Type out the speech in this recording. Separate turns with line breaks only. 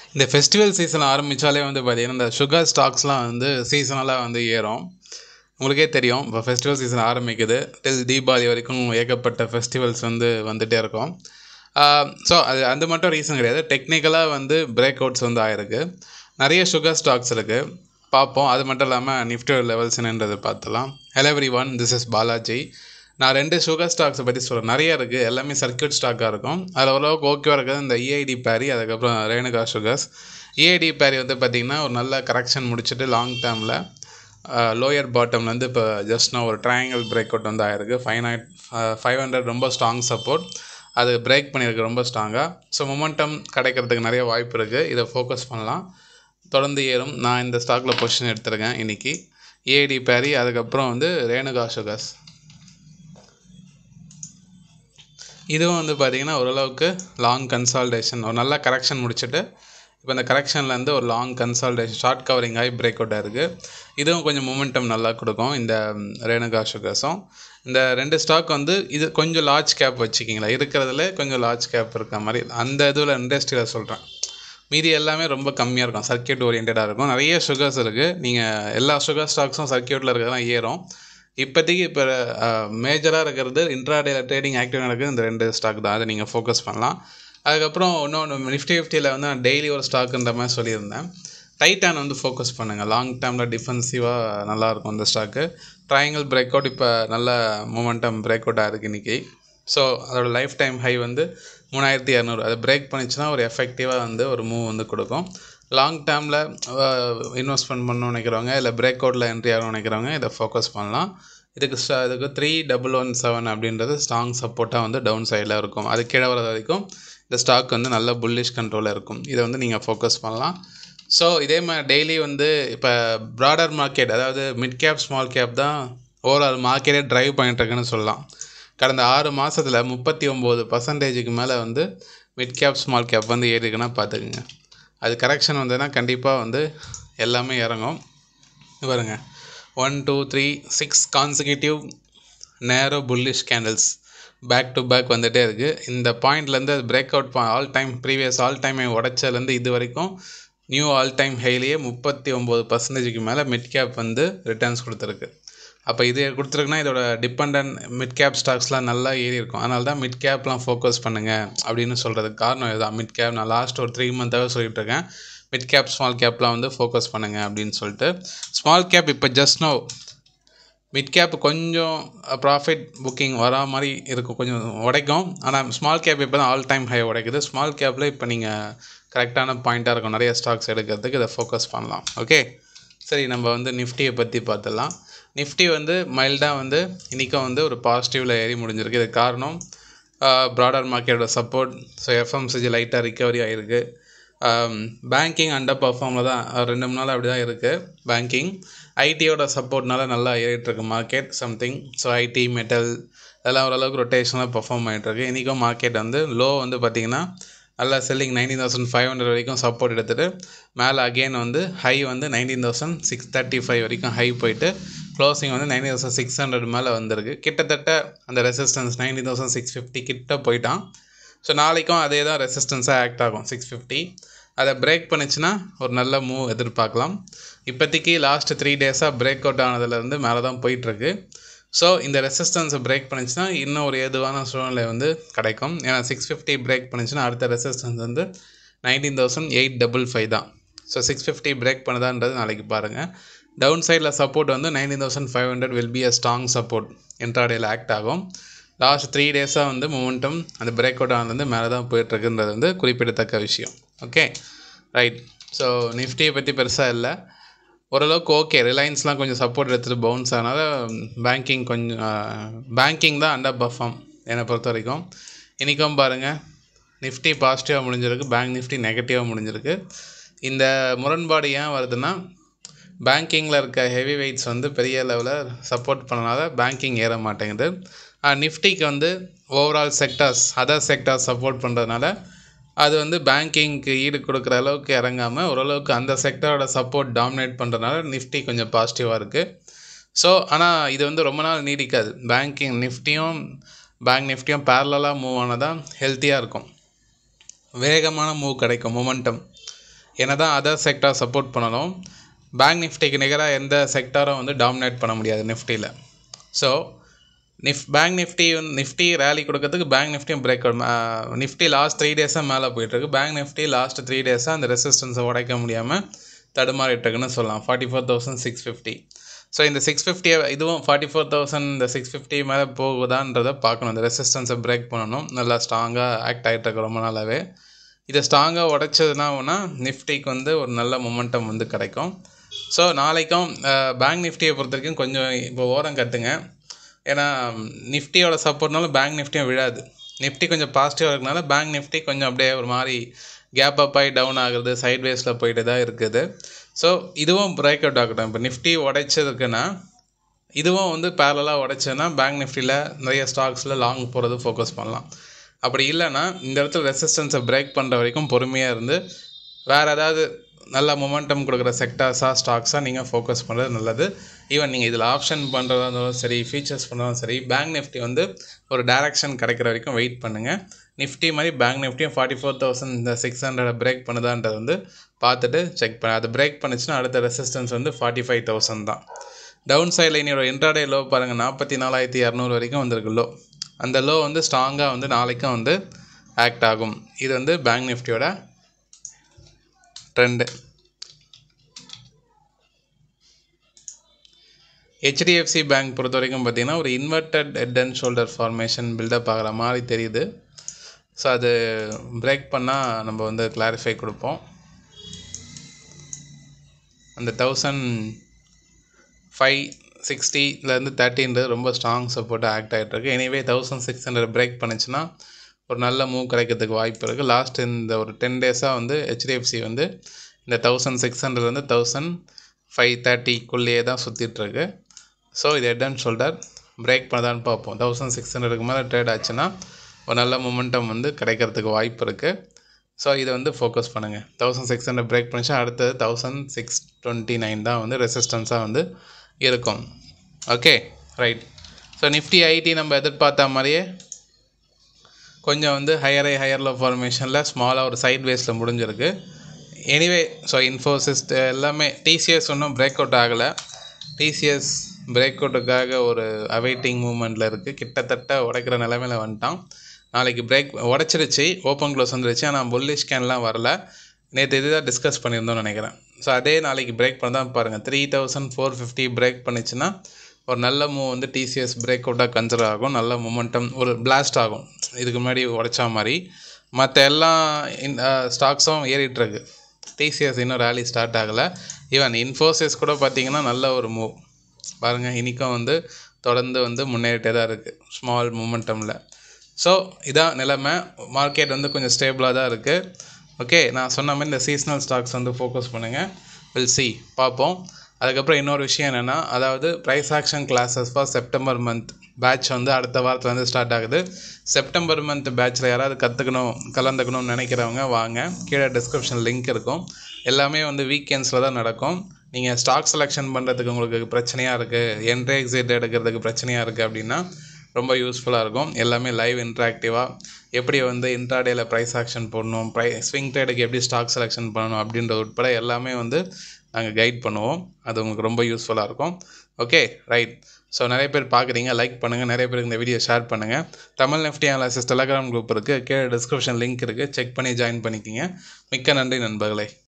இந்த festival season ஆரம்பித்தாலே வந்து பார்த்திங்கன்னா இந்த சுகர் ஸ்டாக்ஸ்லாம் வந்து சீசனலாக வந்து ஏறும் உங்களுக்கே தெரியும் இப்போ ஃபெஸ்டிவல் சீசன் ஆரம்பிக்குது டில் தீபாவளி வரைக்கும் ஏகப்பட்ட ஃபெஸ்டிவல்ஸ் வந்து வந்துகிட்டே இருக்கும் ஸோ அது அது மட்டும் ரீசன் கிடையாது டெக்னிக்கலாக வந்து பிரேக் அவுட்ஸ் வந்து ஆயிருக்கு நிறைய சுகர் ஸ்டாக்ஸ் இருக்குது பார்ப்போம் அது மட்டும் இல்லாமல் நிஃப்டி லெவல்ஸ் என்னன்றது பார்த்துலாம் hello everyone this is Balaji நான் ரெண்டு சுகர் ஸ்டாக்ஸை பற்றி சொல்கிறேன் நிறைய இருக்குது எல்லாமே சர்க்கியூட் ஸ்டாக்காக இருக்கும் அதில் ஓரளவுக்கு ஓகேவாக இருக்குது இந்த இஐடி பேரி அதுக்கப்புறம் ரேணுகா சுகர்ஸ் இஐடி பேரி வந்து பார்த்திங்கன்னா ஒரு நல்ல கரெக்ஷன் முடிச்சுட்டு லாங் டேர்மில் லோயர் பாட்டம்லேருந்து இப்போ ஜஸ்ட் நான் ஒரு ட்ரையாங்கிள் பிரேக் அவுட் வந்து ஆயிருக்கு ஃபைவ் நைட் ஃபைவ் ஹண்ட்ரட் ரொம்ப ஸ்ட்ராங் சப்போர்ட் அது பிரேக் பண்ணியிருக்கு ரொம்ப ஸ்ட்ராங்காக ஸோ மொமெண்டம் கிடைக்கிறதுக்கு நிறைய வாய்ப்பு இருக்குது இதை ஃபோக்கஸ் பண்ணலாம் தொடர்ந்து ஏறும் நான் இந்த ஸ்டாக்கில் பொசிஷன் எடுத்திருக்கேன் இன்றைக்கி ஏடி பேரி அதுக்கப்புறம் வந்து ரேணுகா சுகர்ஸ் இதுவும் வந்து பார்த்திங்கன்னா ஓரளவுக்கு லாங் கன்சால்டேஷன் ஒரு நல்ல கரெக்ஷன் முடிச்சுட்டு இப்போ இந்த கரெக்ஷன்லேருந்து ஒரு லாங் கன்சால்டேஷன் ஷார்ட் கவரிங் ஆகி பிரேக் அவுட் ஆயிருக்கு இதுவும் கொஞ்சம் மூமெண்டம் நல்லா கொடுக்கும் இந்த ரேணுகா சுகர்ஸும் இந்த ரெண்டு ஸ்டாக் வந்து இது கொஞ்சம் லார்ஜ் கேப் வச்சுக்கிங்களா இருக்கிறதுல கொஞ்சம் லார்ஜ் கேப் இருக்க மாதிரி அந்த இதில் இண்டஸ்ட்ரியில் சொல்கிறேன் மீதி எல்லாமே ரொம்ப கம்மியாக இருக்கும் சர்க்கியூட் ஓரியன்டாக இருக்கும் நிறைய சுகர்ஸ் இருக்குது நீங்கள் எல்லா சுகர் ஸ்டாக்ஸும் சர்க்கியூட்டில் இருக்கிறதெல்லாம் ஏறும் இப்போதைக்கு இப்போ மேஜராக இருக்கிறது இன்ட்ராடே ட்ரேடிங் ஆக்டிவ் நடக்குது இந்த ரெண்டு ஸ்டாக் தான் அதை நீங்கள் ஃபோக்கஸ் பண்ணலாம் அதுக்கப்புறம் இன்னொன்று நிஃப்டி ஃபிஃப்டியில் வந்து நான் டெய்லி ஒரு ஸ்டாக்குன்ற மாதிரி சொல்லியிருந்தேன் டைட்டான் வந்து ஃபோக்கஸ் பண்ணுங்கள் லாங் டேர்மில் டிஃபென்சிவாக நல்லாயிருக்கும் இந்த ஸ்டாக்கு ட்ரையாங்கிள் பிரேக் அவுட் இப்போ நல்ல மூமெண்டம் பிரேக் அவுட் ஆகிருக்கு இன்றைக்கி ஸோ அதோட லைஃப் டைம் ஹை வந்து மூணாயிரத்தி இரநூறு அதை பிரேக் பண்ணிச்சுன்னா ஒரு எஃபெக்டிவாக வந்து ஒரு மூவ் வந்து கொடுக்கும் லாங் டேர்மில் இன்வெஸ்ட்மெண்ட் பண்ணணும்னு நினைக்கிறவங்க இல்லை பிரேக் அவுட்டில் என்ட்ரி ஆகணும்னு நினைக்கிறவங்க இதை ஃபோக்கஸ் பண்ணலாம் இதுக்கு ஸ்டா இதுக்கு த்ரீ டபுள் ஒன் செவன் அப்படின்றது ஸ்ட்ராங் சப்போர்ட்டாக வந்து டவுன் சைடில் இருக்கும் அது கீழே வர வரைக்கும் இந்த ஸ்டாக் வந்து நல்ல புல்லிஷ் கண்ட்ரோலில் இருக்கும் இதை வந்து நீங்கள் ஃபோக்கஸ் பண்ணலாம் ஸோ இதே மாதிரி டெய்லி வந்து இப்போ ப்ராடர் மார்க்கெட் அதாவது மிட் கேப் ஸ்மால் கேப் தான் ஓவரால் மார்க்கெட்டே ட்ரைவ் பண்ணிட்டுருக்குன்னு சொல்லலாம் கடந்த ஆறு மாதத்தில் முப்பத்தி ஒம்பது பர்சன்டேஜுக்கு மேலே வந்து மிட் கேப் ஸ்மால் கேப் வந்து ஏறிக்குன்னா பார்த்துக்குங்க அது கரெக்ஷன் வந்ததுன்னா கண்டிப்பாக வந்து எல்லாமே இறங்கும் பாருங்க one two three six consecutive narrow bullish candles back to back வந்துகிட்டே இருக்குது இந்த பாயிண்ட்லேருந்து அது break out all time previous all time உடைச்சதுலேருந்து இது வரைக்கும் நியூ ஆல் டைம் ஹைலேயே முப்பத்தி ஒம்பது பர்சன்டேஜுக்கு மேலே மிட் கேப் வந்து ரிட்டர்ன்ஸ் கொடுத்துருக்கு அப்போ இது கொடுத்துருக்குன்னா இதோட டிபெண்ட் மிட் கேப் ஸ்டாக்ஸ்லாம் நல்லா ஏறி இருக்கும் அதனால தான் மிட் கேப்லாம் ஃபோக்கஸ் பண்ணுங்கள் அப்படின்னு சொல்கிறதுக்கு காரணம் இதுதான் மிட் கேப் நான் லாஸ்ட் ஒரு த்ரீ மந்த்தாகவே சொல்லிட்டு இருக்கேன் மிட் கேப் ஸ்மால் கேப்லாம் வந்து ஃபோக்கஸ் பண்ணுங்கள் அப்படின்னு சொல்லிட்டு ஸ்மால் கேப் இப்போ ஜஸ்ட் நோ மிட் கேப் கொஞ்சம் ப்ராஃபிட் புக்கிங் வரா மாதிரி இருக்கும் கொஞ்சம் உடைக்கும் ஆனால் ஸ்மால் கேப் இப்போ தான் ஆல் டைம் ஹை உடைக்குது ஸ்மால் கேப்பில் இப்போ நீங்கள் கரெக்டான பாயிண்ட்டாக இருக்கும் நிறைய ஸ்டாக்ஸ் எடுக்கிறதுக்கு இதை ஃபோக்கஸ் பண்ணலாம் ஓகே சரி நம்ம வந்து நிஃப்டியை பற்றி பார்த்துடலாம் நிஃப்டி வந்து மைல்டாக வந்து இன்றைக்கும் வந்து ஒரு பாசிட்டிவில் ஏறி முடிஞ்சிருக்கு இது காரணம் ப்ராடர் மார்க்கெட்டோட சப்போர்ட் ஸோ எஃப்எம்சிஜி லைட்டாக ரிக்கவரி ஆகிருக்கு பேங்கிங் அண்டர் பர்ஃபார்மில் தான் ரெண்டு மூணு நாள் அப்படி தான் இருக்குது பேங்கிங் ஐடியோட சப்போர்ட்னால நல்லா ஏறிட்டுருக்கு market something so IT metal அதெல்லாம் ஓரளவுக்கு ரொட்டேஷனாக பர்ஃபார்ம் ஆகிட்டுருக்கு இன்றைக்கும் மார்க்கெட் வந்து லோ வந்து பார்த்திங்கன்னா நல்லா selling nineteen thousand five hundred வரைக்கும் சப்போர்ட் எடுத்துகிட்டு மேலே அகெயின் வந்து ஹை வந்து nineteen thousand six thirty five வரைக்கும் ஹை போயிட்டு க்ளோசிங் வந்து நைன்டீன் தௌசண்ட் சிக்ஸ் ஹண்ட்ரட் மேலே வந்திருக்கு கிட்டத்தட்ட அந்த resistance nineteen thousand six fifty கிட்ட போயிட்டான் ஸோ நாளைக்கும் அதே தான் ரெசிஸ்டன்ஸாக ஆக்ட் ஆகும் சிக்ஸ் ஃபிஃப்டி அதை பிரேக் பண்ணிச்சுன்னா ஒரு நல்ல மூவ் எதிர்பார்க்கலாம் இப்போதைக்கு லாஸ்ட் த்ரீ டேஸாக பிரேக் அவுட் ஆனதுலேருந்து மேலே தான் போயிட்டுருக்கு ஸோ இந்த ரெசிஸ்டன்ஸை பிரேக் பண்ணிச்சுன்னா இன்னும் ஒரு ஏதுவான சூழ்நிலை வந்து கிடைக்கும் ஏன்னா சிக்ஸ் ஃபிஃப்டி பிரேக் பண்ணிச்சுன்னா அடுத்த ரெசிஸ்டன்ஸ் வந்து nineteen thousand eight double five தான் ஸோ சிக்ஸ் ஃபிஃப்டி பிரேக் பண்ணுதான்றது நாளைக்கு பாருங்கள் டவுன் சைடில் சப்போர்ட் வந்து nineteen thousand five hundred will be a strong support இன்ட்ராடேயில் ஆக்ட் ஆகும் லாஸ்ட் த்ரீ டேஸாக வந்து மூமெண்டம் அந்த பிரேக் அவுட் ஆனதுலேருந்து மேலே தான் போயிட்டுருக்குன்றது வந்து குறிப்பிடத்தக்க விஷயம் ஓகே ரைட் ஸோ நிஃப்டியை பற்றி பெருசாக இல்லை ஓரளவுக்கு ஓகே ரிலையன்ஸ்லாம் கொஞ்சம் சப்போர்ட் எடுத்துகிட்டு பவுன்ஸ் ஆனால பேங்கிங் கொஞ்சம் பேங்கிங் தான் அண்டர் பர்ஃபார்ம் என்னை பொறுத்த வரைக்கும் இன்றைக்கும் பாருங்கள் நிஃப்டி பாசிட்டிவாக முடிஞ்சிருக்கு பேங்க் நிஃப்டி நெகட்டிவாக முடிஞ்சிருக்கு இந்த முரண்பாடு ஏன் வருதுன்னா பேங்கிங்கில் இருக்க ஹெவி வெயிட்ஸ் வந்து பெரிய லெவலில் சப்போர்ட் பண்ணனால பேங்கிங் ஏற மாட்டேங்குது நிஃப்டிக்கு வந்து overall sectors other sectors support பண்ணுறதுனால அது வந்து பேங்கிங்க்கு ஈடு கொடுக்குற அளவுக்கு இறங்காமல் ஓரளவுக்கு அந்த செக்டரோட சப்போர்ட் டாமினேட் பண்ணுறதுனால நிஃப்டி கொஞ்சம் பாசிட்டிவாக இருக்குது ஸோ ஆனால் இது வந்து ரொம்ப நாள் நீடிக்காது பேங்கிங் நிஃப்டியும் பேங்க் நிஃப்டியும் பேரலாக மூவ் ஆனால் தான் ஹெல்த்தியாக இருக்கும் வேகமான மூவ் கிடைக்கும் மொமெண்டம் என்ன தான் அதர் செக்டார் சப்போர்ட் பண்ணணும் பேங்க் நிஃப்டிக்கு நிகராக எந்த செக்டாரும் வந்து டாமினேட் பண்ண முடியாது நிஃப்டியில் ஸோ நிஃப் பேங்க் நிஃப்டி நிஃப்டி ரேலி கொடுக்கறதுக்கு பேங்க் நிஃப்டியும் break out Nifty last three டேஸாக மேலே போயிட்டுருக்கு பேங்க் நிஃப்டி லாஸ்ட் த்ரீ டேஸாக அந்த ரெசிஸ்டன்ஸை உடைக்க முடியாமல் தடுமாறிட்டுருக்குன்னு சொல்லலாம் forty four thousand six fifty so இந்த சிக்ஸ் ஃபிஃப்டியை இதுவும் ஃபார்ட்டி ஃபோர் தௌசண்ட் இந்த சிக்ஸ் ஃபிஃப்டி மேலே போகுதான்றதை பார்க்கணும் இந்த ரெசிஸ்டன்ஸை பிரேக் பண்ணணும் நல்லா ஸ்ட்ராங்காக ஆக்ட் ஆகிட்டு இருக்கு ரொம்ப நாளாகவே இதை ஸ்ட்ராங்காக உடைச்சதுனா ஒன்றா நிஃப்டிக்கு வந்து ஒரு நல்ல மொமெண்டம் வந்து கிடைக்கும் ஸோ நாளைக்கும் பேங்க் நிஃப்டியை பொறுத்த வரைக்கும் கொஞ்சம் இப்போ ஓரம் கட்டுங்க ஏன்னா நிஃப்டியோட சப்போர்ட்னால பேங்க் நிஃப்டியும் விழாது நிஃப்டி கொஞ்சம் பாசிட்டிவாக இருக்கனால பேங்க் நிஃப்டி கொஞ்சம் அப்படியே ஒரு மாதிரி கேப் அப் ஆகி டவுன் ஆகுறது சைட் வேஸில் போயிட்டு தான் இருக்குது ஸோ இதுவும் பிரேக் அவுட் ஆகட்டும் இப்போ நிஃப்டி உடைச்சதுக்குன்னா இதுவும் வந்து பேரலாக உடைச்சதுன்னா பேங்க் நிஃப்டியில் நிறைய ஸ்டாக்ஸில் லாங் போகிறது ஃபோக்கஸ் பண்ணலாம் அப்படி இல்லைன்னா இந்த இடத்துல ரெசிஸ்டன்ஸை பிரேக் பண்ணுற வரைக்கும் பொறுமையாக இருந்து வேறு ஏதாவது நல்ல மொமெண்டம் கொடுக்குற செக்டார்ஸாக ஸ்டாக்ஸாக நீங்கள் ஃபோக்கஸ் பண்ணுறது நல்லது ஈவன் நீங்கள் இதில் ஆப்ஷன் பண்ணுறதா இருந்தாலும் சரி ஃபீச்சர்ஸ் பண்ணுறதும் சரி பேங்க் நிஃப்டி வந்து ஒரு டைரக்ஷன் கிடைக்கிற வரைக்கும் வெயிட் பண்ணுங்கள் நிஃப்டி மாதிரி பேங்க் நிஃப்டியும் ஃபார்ட்டி ஃபோர் தௌசண்ட் இந்த சிக்ஸ் ஹண்ட்ரட் பிரேக் பண்ணுதான்றது வந்து பார்த்துட்டு செக் பண்ண அது பிரேக் பண்ணுச்சுன்னா அடுத்த ரெசிஸ்டன்ஸ் வந்து ஃபார்ட்டி ஃபைவ் தௌசண்ட் தான் டவுன் சைடில் இன்னொரு இன்ட்ராடே லோ பாருங்கள் நாற்பத்தி நாலாயிரத்தி இரநூறு வரைக்கும் வந்திருக்கு லோ அந்த லோ வந்து ஸ்ட்ராங்காக வந்து நாளைக்கும் வந்து ஆக்ட் ஆகும் இது வந்து பேங்க் நிஃப்டியோட ட்ரெண்டு ஹெச்டிஎஃப்சி பேங்க் பொறுத்த வரைக்கும் பார்த்தீங்கன்னா ஒரு inverted head and shoulder formation buildup ஆகிற மாதிரி தெரியுது ஸோ அது பிரேக் பண்ணால் நம்ம வந்து கிளாரிஃபை கொடுப்போம் அந்த தௌசண்ட் ஃபைவ் சிக்ஸ்டிலேருந்து தேர்ட்டின்றது ரொம்ப ஸ்ட்ராங் சப்போர்ட்டாக ஆக்ட் ஆகிட்டுருக்கு anyway thousand six hundred break பண்ணுச்சுன்னா ஒரு நல்ல மூவ் கிடைக்கிறதுக்கு வாய்ப்பு இருக்குது லாஸ்ட் இந்த ஒரு டென் டேஸாக வந்து ஹெச்டிஎஃப்சி வந்து இந்த தௌசண்ட் சிக்ஸ் ஹண்ட்ரட்லேருந்து தௌசண்ட் ஃபைவ் தேர்ட்டிக்குள்ளேயே தான் சுற்றிட்டுருக்கு ஸோ இது ஹெட் அண்ட் ஷோல்டர் பிரேக் பண்ணதான்னு பார்ப்போம் தௌசண்ட் சிக்ஸ் ஹண்ட்ரடுக்கு மேலே ட்ரேட் ஆச்சுன்னா ஒரு நல்ல மொமெண்டம் வந்து கிடைக்கிறதுக்கு வாய்ப்பு இருக்குது ஸோ இதை வந்து ஃபோக்கஸ் பண்ணுங்கள் தௌசண்ட் சிக்ஸ் ஹண்ட்ரட் பிரேக் பண்ணிச்சா அடுத்தது தௌசண்ட் சிக்ஸ் டுவெண்ட்டி நைன் தான் வந்து ரெசிஸ்டன்ஸாக வந்து இருக்கும் okay right so Nifty IT நம்ம எதிர்பார்த்த மாதிரியே கொஞ்சம் வந்து ஹையர் ஐ ஹையர் லோ ஃபார்மேஷனில் ஸ்மாலாக ஒரு சைட் வேஸில் முடிஞ்சிருக்கு எனிவே ஸோ இன்ஃபோசிஸ் எல்லாமே டிசிஎஸ் ஒன்றும் பிரேக் அவுட் ஆகலை டிசிஎஸ் பிரேக் அவுட்டுக்காக ஒரு அவைட்டிங் மூமெண்ட்டில் இருக்குது கிட்டத்தட்ட உடைக்கிற நிலமையில வந்துட்டான் நாளைக்கு பிரேக் உடச்சிருச்சு ஓப்பன் க்ளோஸ் வந்துருச்சு ஆனால் புல்லிஷ் ஸ்கேன்லாம் வரல நேற்று இதுதான் டிஸ்கஸ் பண்ணியிருந்தோம்னு நினைக்கிறேன் ஸோ அதே நாளைக்கு பிரேக் பண்ண தான் பாருங்கள் three thousand four fifty break பண்ணிச்சுன்னா ஒரு நல்ல மூவ் வந்து டிசிஎஸ் பிரேக் அவுட்டாக கன்சிடர் ஆகும் நல்ல மொமெண்டம் ஒரு பிளாஸ்ட் ஆகும் இதுக்கு முன்னாடி உடைச்சா மாதிரி மற்ற எல்லா ஸ்டாக்ஸும் ஏறிட்டுருக்கு டிசிஎஸ் இன்னும் ரேலி ஸ்டார்ட் ஆகலை ஈவன் இன்ஃபோசிஸ் கூட பார்த்தீங்கன்னா நல்ல ஒரு மூவ் பாருங்கள் இன்றைக்கும் வந்து தொடர்ந்து வந்து முன்னேறிட்டே தான் இருக்குது ஸ்மால் மூமெண்டமில் ஸோ இதான் நிலைமை மார்க்கெட் வந்து கொஞ்சம் ஸ்டேபிளாக தான் இருக்குது ஓகே நான் சொன்ன மாதிரி இந்த சீஸ்னல் ஸ்டாக்ஸ் வந்து ஃபோக்கஸ் பண்ணுங்கள் வில் சி பார்ப்போம் அதுக்கப்புறம் இன்னொரு விஷயம் என்னென்னா அதாவது price action classes for September month batch வந்து அடுத்த வாரத்தில் வந்து ஸ்டார்ட் ஆகுது செப்டம்பர் மந்த் பேட்ச்சில் யாராவது கற்றுக்கணும் கலந்துக்கணும்னு நினைக்கிறவங்க வாங்க கீழே டிஸ்கிரிப்ஷன் லிங்க் இருக்கும் எல்லாமே வந்து வீக்கெண்ட்ஸில் தான் நடக்கும் நீங்கள் ஸ்டாக் செலெக்ஷன் பண்ணுறதுக்கு உங்களுக்கு பிரச்சனையாக இருக்குது என்ட்ரி எக்ஸிட் எடுக்கிறதுக்கு பிரச்சனையாக இருக்குது அப்படின்னா ரொம்ப யூஸ்ஃபுல்லாக இருக்கும் எல்லாமே லைவ் இன்ட்ராக்டிவாக எப்படி வந்து இன்ட்ராடேயில் ப்ரைஸ் ஆக்ஷன் போடணும் ப்ரை ஸ்விங் ட்ரேடுக்கு எப்படி ஸ்டாக் செலெக்ஷன் பண்ணணும் அப்படின்றது உட்பட எல்லாமே வந்து நாங்கள் கைட் பண்ணுவோம் அது உங்களுக்கு ரொம்ப யூஸ்ஃபுல்லாக இருக்கும் ஓகே ரைட் ஸோ நிறைய பேர் பார்க்குறீங்க லைக் பண்ணுங்கள் நிறைய பேருக்கு இந்த வீடியோ ஷேர் பண்ணுங்கள் Tamil Nifty analysis Telegram group இருக்குது கீழே டிஸ்கிரிப்ஷன் லிங்க் இருக்குது செக் பண்ணி ஜாயின் பண்ணிக்கிங்க மிக்க நன்றி நண்பர்களே